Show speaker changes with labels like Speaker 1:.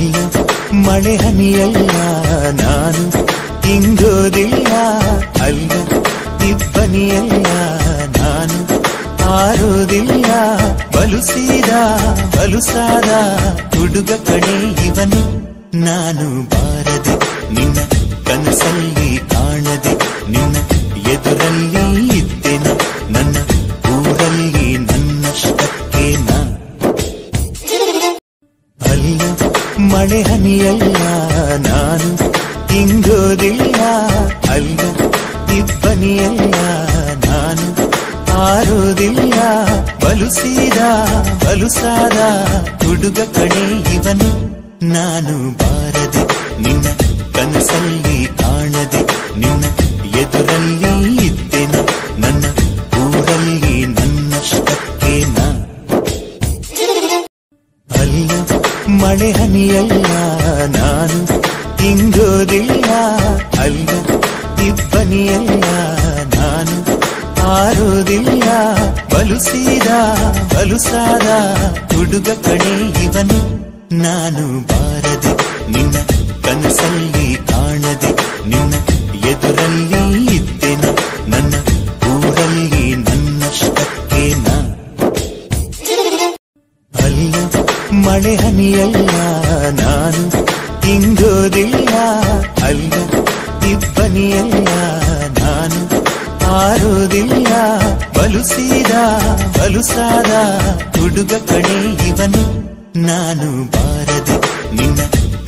Speaker 1: ಅಲ್ಲ ಮಳೆ ಹನಿಯಲ್ಲ ನಾನು ಇಂಗೋದಿಲ್ಲ ಅಲ್ಲ ಇಬ್ಬನಿಯಲ್ಲ ನಾನು ಆರೋದಿಲ್ಲ ಬಲುಸೀದ ಬಲುಸಾದ ಹುಡುಗ ಕಣೆ ಇವನು ನಾನು ಬಾರದೆ ನಿನ್ನ ಕನಸಲ್ಲಿ ಕಾಣದೆ ನಿನ್ನ ಎದುರಲ್ಲಿ ಇದ್ದೆನ ನನ್ನ ಊರಲ್ಲಿ ನನ್ನಷ್ಟಕ್ಕೆ ನಾ ಅಲ್ಲ ಮಳೆ ಹನಿಯಲ್ಲ ನಾನು ಇಂಗೋದಿಲ್ಲ ಅಲ್ಲ ಇಬ್ಬನಿಯಲ್ಲ ನಾನು ಆರೋದಿಲ್ಲ ಬಲುಸೀದ ಬಲುಸಾದ ಹುಡುಗ ಕಣೆ ಇವನು ನಾನು ಬಾರದೆ ನಿನ್ನ ಕನಸಲ್ಲಿ ಕಾಣದೆ ನಿನ್ನ ಎದುರಲ್ಲಿ ಇದ್ದೆನ ನನ್ನ ಊರಲ್ಲಿ ನನ್ನಷ್ಟಕ್ಕೆ ನಾ ಅಲ್ಲ ಮಳೆ ಹನಿಯಲ್ಲ ನಾನು ಇಂಗೋದಿಲ್ಲ ಅಲ್ಲ ಇಬ್ಬನಿಯಲ್ಲ ನಾನು ಆರೋದಿಲ್ಲ ಬಲುಸೀದ ಬಲುಸಾದ ಹುಡುಗ ಕಣೆ ಇವನು ನಾನು ಬಾರದೆ ನಿನ್ನ ಕನಸಲ್ಲಿ ಕಾಣದೆ ನಿನ್ನ ಎದುರಲ್ಲಿ ಇದ್ದೆನ ನನ್ನ ಊರಲ್ಲಿ ನನ್ನಷ್ಟಕ್ಕೆ ನಾ ಅಲ್ಲ ಮಳೆ ಹನಿಯಲ್ಲ ನಾನು ಇಂಗೋದಿಲ್ಲ ಅಲ್ಲ ಇಬ್ಬನಿಯಲ್ಲ ನಾನು ಆರೋದಿಲ್ಲ ಬಲುಸೀದ ಬಲುಸಾದ ಹುಡುಗ ಕಣೆ ಇವನು ನಾನು ಬಾರದೆ ನಿನ್ನ